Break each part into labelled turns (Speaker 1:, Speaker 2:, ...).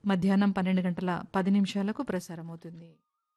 Speaker 1: మధ్యాహ్నం పన్నెండు గంటల పది నిమిషాలకు ప్రసారమవుతుంది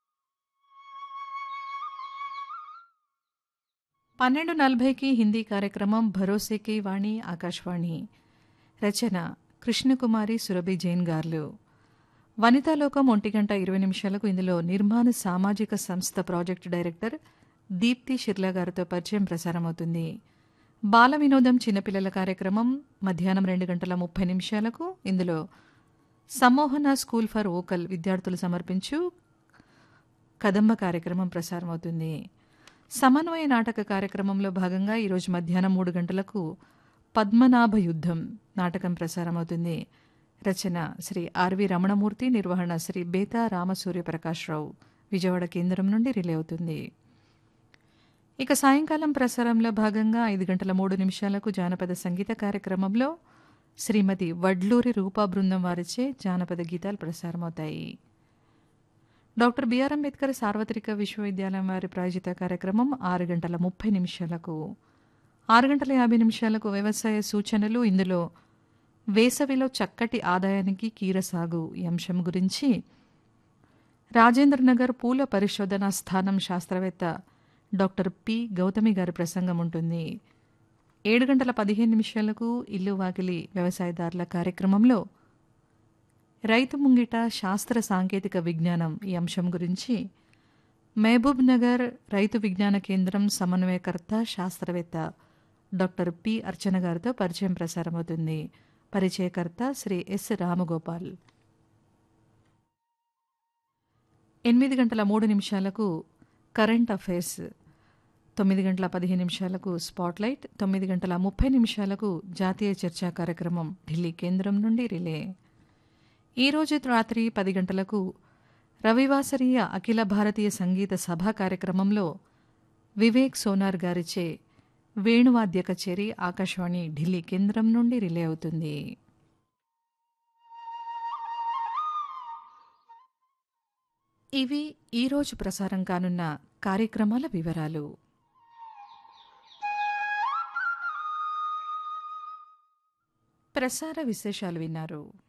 Speaker 1: పన్నెండు నలభైకి హిందీ కార్యక్రమం భరోసేకి వాణి ఆకాశవాణి రచన కృష్ణకుమారి సురభి జైన్ గార్లు వనితాలోకం ఒంటి గంట ఇరవై నిమిషాలకు ఇందులో నిర్మాణ సామాజిక సంస్థ ప్రాజెక్టు డైరెక్టర్ దీప్తి షిర్లా గారితో పరిచయం ప్రసారమవుతుంది బాల వినోదం చిన్నపిల్లల కార్యక్రమం మధ్యాహ్నం రెండు గంటల ముప్పై నిమిషాలకు ఇందులో సమ్మోహన స్కూల్ ఫర్ ఓకల్ విద్యార్థులు సమర్పించు కదంబ కార్యక్రమం ప్రసారమవుతుంది సమన్వయ నాటక కార్యక్రమంలో భాగంగా ఈరోజు మధ్యాహ్నం మూడు గంటలకు పద్మనాభ యుద్ధం నాటకం ప్రసారమవుతుంది రచన శ్రీ ఆర్వి రమణమూర్తి నిర్వహణ శ్రీ బేతా రామసూర్య ప్రకాశ్రావు విజయవాడ కేంద్రం నుండి రిలే అవుతుంది ఇక సాయంకాలం ప్రసారంలో భాగంగా ఐదు గంటల మూడు నిమిషాలకు జానపద సంగీత కార్యక్రమంలో శ్రీమతి వడ్లూరి రూపా బృందం వారిచే జానపద గీతాలు ప్రసారమవుతాయి డాక్టర్ బిఆర్ అంబేద్కర్ సార్వత్రిక విశ్వవిద్యాలయం వారి ప్రాయోజిత కార్యక్రమం ఆరు గంటల ముప్పై నిమిషాలకు ఆరు గంటల యాభై నిమిషాలకు వ్యవసాయ సూచనలు ఇందులో వేసవిలో చక్కటి ఆదాయానికి కీర సాగు ఈ అంశం గురించి రాజేంద్రనగర్ పూల పరిశోధన స్థానం శాస్త్రవేత్త డాక్టర్ పి గౌతమి గారి ప్రసంగం ఉంటుంది ఏడు గంటల పదిహేను నిమిషాలకు ఇల్లు వాకిలి వ్యవసాయదారుల కార్యక్రమంలో రైతు ముంగిట శాస్త్ర సాంకేతిక విజ్ఞానం ఈ అంశం గురించి మహబూబ్ నగర్ రైతు విజ్ఞాన కేంద్రం సమన్వయకర్త శాస్త్రవేత్త డాక్టర్ పి అర్చన గారితో పరిచయం ప్రసారమవుతుంది పరిచయకర్త శ్రీ ఎస్ రామగోపాల్ ఎనిమిది గంటల మూడు నిమిషాలకు కరెంట్ అఫైర్స్ తొమ్మిది గంటల పదిహేను నిమిషాలకు స్పాట్లైట్ తొమ్మిది గంటల ముప్పై నిమిషాలకు జాతీయ చర్చా కార్యక్రమం ఢిల్లీ కేంద్రం నుండి రిలే ఈరోజు రాత్రి పది గంటలకు రవివాసరీయ అఖిల భారతీయ సంగీత సభ కార్యక్రమంలో వివేక్ సోనార్ గారిచే వేణువాద్య కచేరి ఆకాశవాణి ఢిల్లీ కేంద్రం నుండి రిలే అవుతుంది ఇవి ఈరోజు ప్రసారం కానున్న కార్యక్రమాల వివరాలు ప్రసార విశేషాలు విన్నారు